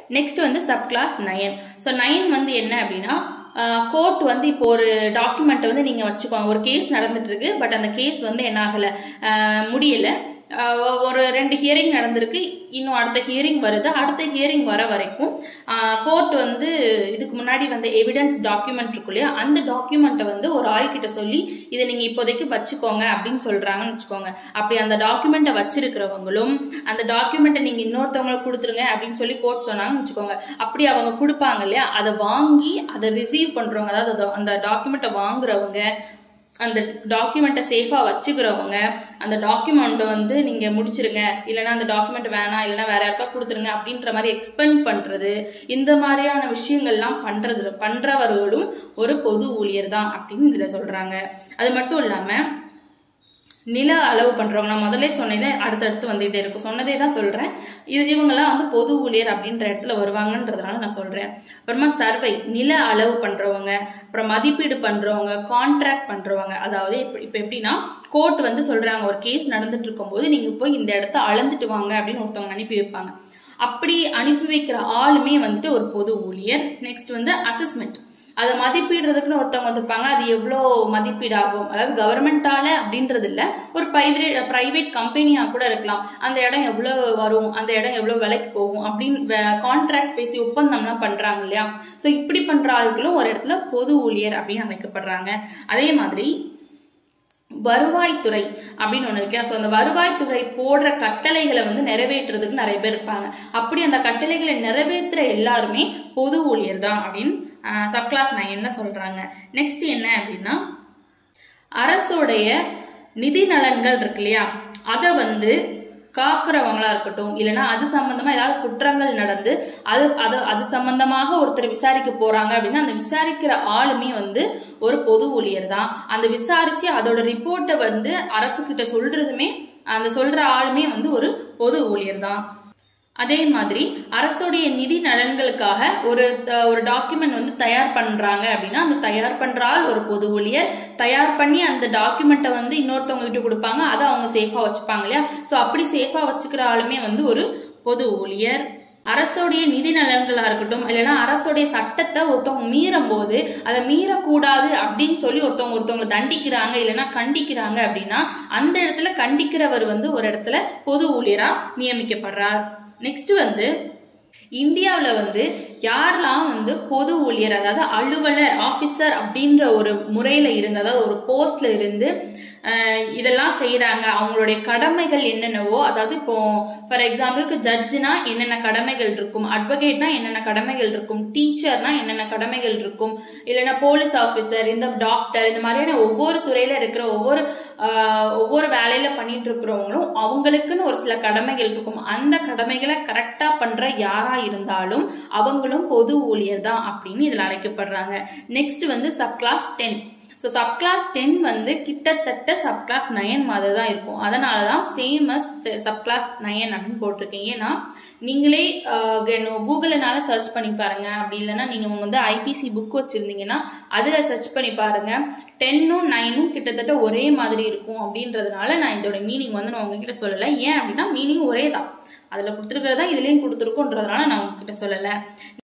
next வந்து sub class nine so nine வந்து என்ன அப்படின்னா கோர்ட் வந்து இப்போ ஒரு டாக்குமெண்ட்டை வந்து நீங்கள் வச்சுக்கோங்க ஒரு கேஸ் நடந்துட்டு இருக்கு பட் அந்த கேஸ் வந்து என்ன ஆகலை முடியலை ஆஹ் ஒரு ரெண்டு ஹியரிங் நடந்திருக்கு இன்னும் அடுத்த ஹியரிங் வருது அடுத்த ஹியரிங் வர வரைக்கும் கோர்ட் வந்து இதுக்கு முன்னாடி வந்து எவிடன்ஸ் டாக்குமெண்ட் இருக்கு இல்லையா அந்த டாக்குமெண்ட்டை வந்து ஒரு ஆள்கிட்ட சொல்லி இதை நீங்கள் இப்போதைக்கு வச்சுக்கோங்க அப்படின்னு சொல்கிறாங்கன்னு வச்சுக்கோங்க அப்படி அந்த டாக்குமெண்ட்டை வச்சிருக்கிறவங்களும் அந்த டாக்குமெண்ட்டை நீங்கள் இன்னொருத்தவங்களுக்கு கொடுத்துருங்க அப்படின்னு சொல்லி கோர்ட் சொன்னாங்கன்னு வச்சுக்கோங்க அப்படி அவங்க கொடுப்பாங்க இல்லையா அதை வாங்கி அதை ரிசீவ் பண்ணுறவங்க அதாவது அதை- அந்த டாக்குமெண்ட்டை வாங்குறவங்க அந்த டாக்குமெண்ட்டை சேஃபாக வச்சுக்கிறவங்க அந்த டாக்குமெண்ட்டை வந்து நீங்கள் முடிச்சிருங்க இல்லைன்னா அந்த டாக்குமெண்ட் வேணாம் இல்லைன்னா வேற யாருக்கா கொடுத்துருங்க அப்படின்ற மாதிரி எக்ஸ்பெண்ட் பண்ணுறது இந்த மாதிரியான விஷயங்கள்லாம் பண்ணுறது பண்ணுறவர்களும் ஒரு பொது ஊழியர் தான் அப்படின்னு இதில் சொல்கிறாங்க அது மட்டும் இல்லாமல் நில அளவு பண்ணுறவங்க நான் முதல்ல சொன்னதே அடுத்தடுத்து வந்துகிட்டே இருக்கும் சொன்னதே தான் சொல்கிறேன் இது இவங்கெல்லாம் வந்து பொது ஊழியர் அப்படின்ற இடத்துல வருவாங்கன்றதுனால நான் சொல்கிறேன் அப்புறமா சர்வை நில அளவு பண்ணுறவங்க அப்புறம் மதிப்பீடு பண்ணுறவங்க கான்ட்ராக்ட் பண்ணுறவங்க அதாவது இப்போ இப்போ எப்படின்னா கோர்ட் வந்து சொல்கிறாங்க ஒரு கேஸ் நடந்துட்டு இருக்கும்போது நீங்கள் போய் இந்த இடத்த அளந்துட்டு வாங்க அப்படின்னு ஒருத்தவங்க அனுப்பி வைப்பாங்க அப்படி அனுப்பி வைக்கிற ஆளுமே வந்துட்டு ஒரு பொது ஊழியர் நெக்ஸ்ட் வந்து அசஸ்மெண்ட் அதை மதிப்பிடுறதுக்குன்னு ஒருத்தவங்க வந்திருப்பாங்க அது எவ்வளோ மதிப்பீடாகும் அதாவது கவர்மெண்டால அப்படின்றது இல்லை ஒரு ப்ரைவேட் ப்ரைவேட் கம்பெனியாக கூட இருக்கலாம் அந்த இடம் எவ்வளோ வரும் அந்த இடம் எவ்வளோ விலைக்கு போகும் அப்படின்னு கான்ட்ராக்ட் பேசி ஒப்பந்தம்லாம் பண்ணுறாங்க இல்லையா ஸோ இப்படி பண்ணுற ஆட்களும் ஒரு இடத்துல பொது ஊழியர் அப்படின்னு அழைக்கப்படுறாங்க அதே மாதிரி வருவாய்த்துறை அப்படின்னு ஒன்று இருக்கு ஸோ அந்த வருவாய்த்துறை போடுற கட்டளைகளை வந்து நிறைவேற்றுறதுக்கு நிறைய பேர் இருப்பாங்க அப்படி அந்த கட்டளைகளை நிறைவேற்றுற எல்லாருமே பொது ஊழியர் தான் அப்படின்னு சப்கிளாஸ் நைன்ல சொல்றாங்க நெக்ஸ்ட் என்ன அப்படின்னா அரசோடைய நிதி நலன்கள் இருக்கு இல்லையா அதை வந்து காக்குறவங்களா இருக்கட்டும் இல்லைன்னா அது சம்பந்தமா ஏதாவது குற்றங்கள் நடந்து அது அது அது சம்பந்தமாக ஒருத்தர் விசாரிக்க போறாங்க அப்படின்னா அந்த விசாரிக்கிற ஆளுமே வந்து ஒரு பொது ஊழியர் தான் அந்த விசாரிச்சு அதோட ரிப்போர்ட்டை வந்து அரசு கிட்ட சொல்றதுமே அந்த சொல்ற ஆளுமே வந்து ஒரு பொது ஊழியர் தான் அதே மாதிரி அரசுடைய நிதி நலன்களுக்காக ஒரு த- ஒரு டாக்குமெண்ட் வந்து தயார் பண்றாங்க அப்படின்னா அந்த தயார் பண்ற ஆள் ஒரு பொது ஊழியர் தயார் பண்ணி அந்த டாக்குமெண்ட்டை வந்து இன்னொருத்தவங்க கிட்ட கொடுப்பாங்க அதை அவங்க சேஃபா வச்சுப்பாங்க இல்லையா ஸோ அப்படி சேஃபா வச்சுக்கிற ஆளுமே வந்து ஒரு பொது ஊழியர் அரசோடைய நிதி நலன்களா இருக்கட்டும் இல்லைன்னா அரசோடைய சட்டத்தை ஒருத்தவங்க மீறும் போது அதை மீறக்கூடாது அப்படின்னு சொல்லி ஒருத்தவங்க ஒருத்தவங்க தண்டிக்கிறாங்க இல்லைன்னா கண்டிக்கிறாங்க அப்படின்னா அந்த இடத்துல கண்டிக்கிறவர் வந்து ஒரு இடத்துல பொது ஊழியரா நியமிக்கப்படுறார் நெக்ஸ்ட் வந்து இந்தியாவில் வந்து யாரெல்லாம் வந்து பொது ஊழியர் அதாவது அலுவலர் ஆஃபீஸர் அப்படின்ற ஒரு முறையில் இருந்து அதாவது ஒரு போஸ்ட்ல இருந்து அஹ், இதெல்லாம் செய்கிறாங்க அவங்களுடைய கடமைகள் என்னென்னவோ அதாவது இப்போ ஃபார் எக்ஸாம்பிளுக்கு ஜட்ஜுனா என்னென்ன கடமைகள் இருக்கும் அட்வொகேட்னா என்னென்ன கடமைகள் இருக்கும் டீச்சர்னா என்னென்ன கடமைகள் இருக்கும் இல்லைன்னா போலீஸ் ஆஃபீஸர் இந்த டாக்டர் இந்த மாதிரியான ஒவ்வொரு துறையில் இருக்கிற ஒவ்வொரு ஆஹ், ஒவ்வொரு வேலையில் பண்ணிட்டு இருக்கிறவங்களும் அவங்களுக்குன்னு ஒரு சில கடமைகள் இருக்கும் அந்த கடமைகளை கரெக்டாக பண்ணுற யாராக இருந்தாலும் அவங்களும் பொது ஊழியர் தான் அப்படின்னு இதில் அழைக்கப்படுறாங்க நெக்ஸ்ட் வந்து sub class ten so sub class ten வந்து கிட்டத்தட்ட சப் கிளாஸ் நயன் மாதிரி தான் இருக்கும் அதனால தான் சேமஸ் சப் கிளாஸ் நயன் அப்படின்னு போட்டிருக்கேன் ஏன்னா நீங்களே கூகுளினால சர்ச் பண்ணி பாருங்க அப்படி இல்லைன்னா நீங்கள் வந்து ஐபிசி புக் வச்சுருந்தீங்கன்னா அதில் சர்ச் பண்ணி பாருங்க டென்னும் நைனும் கிட்டத்தட்ட ஒரே மாதிரி இருக்கும் அப்படின்றதுனால நான் இதோட மீனிங் வந்து நான் உங்ககிட்ட சொல்லலை ஏன் அப்படின்னா மீனிங் ஒரே தான் அதில் கொடுத்துருக்கிறதா இதுலேயும் கொடுத்துருக்கோன்றதுனால நான் உங்ககிட்ட சொல்லலை